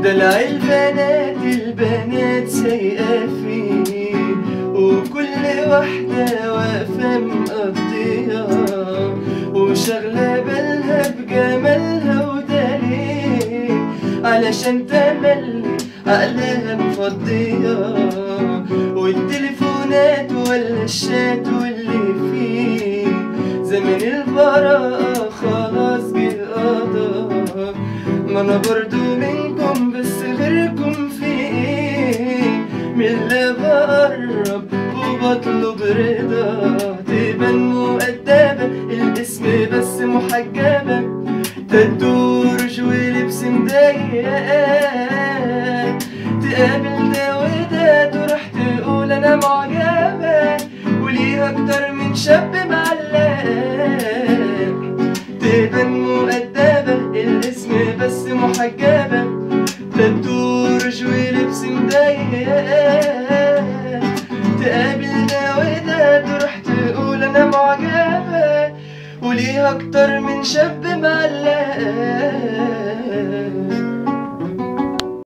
ودلع البنات البنات سايقة فيه وكل واحدة واقفة مقضية وشغلة بالها بجمالها وده ليه علشان تملي عقلها مفضية والتليفونات ولا الشات واللي فيه زمن البراءة خلاص جه قضى ما انا برضو منكم بس غيركم في ايه من اللي بقرب وبطلب رضا تبان مؤدبة الاسم بس محجبة تدورج ولبس مضيق تقابل ده وده تروح تقول انا معجبة وليها اكتر من شاب معلق تبان مؤدبة الاسم بس محجبة تدورج ولبس مضيق تقابل ده وده تروح تقول انا معجبة وليها اكتر من شاب معلق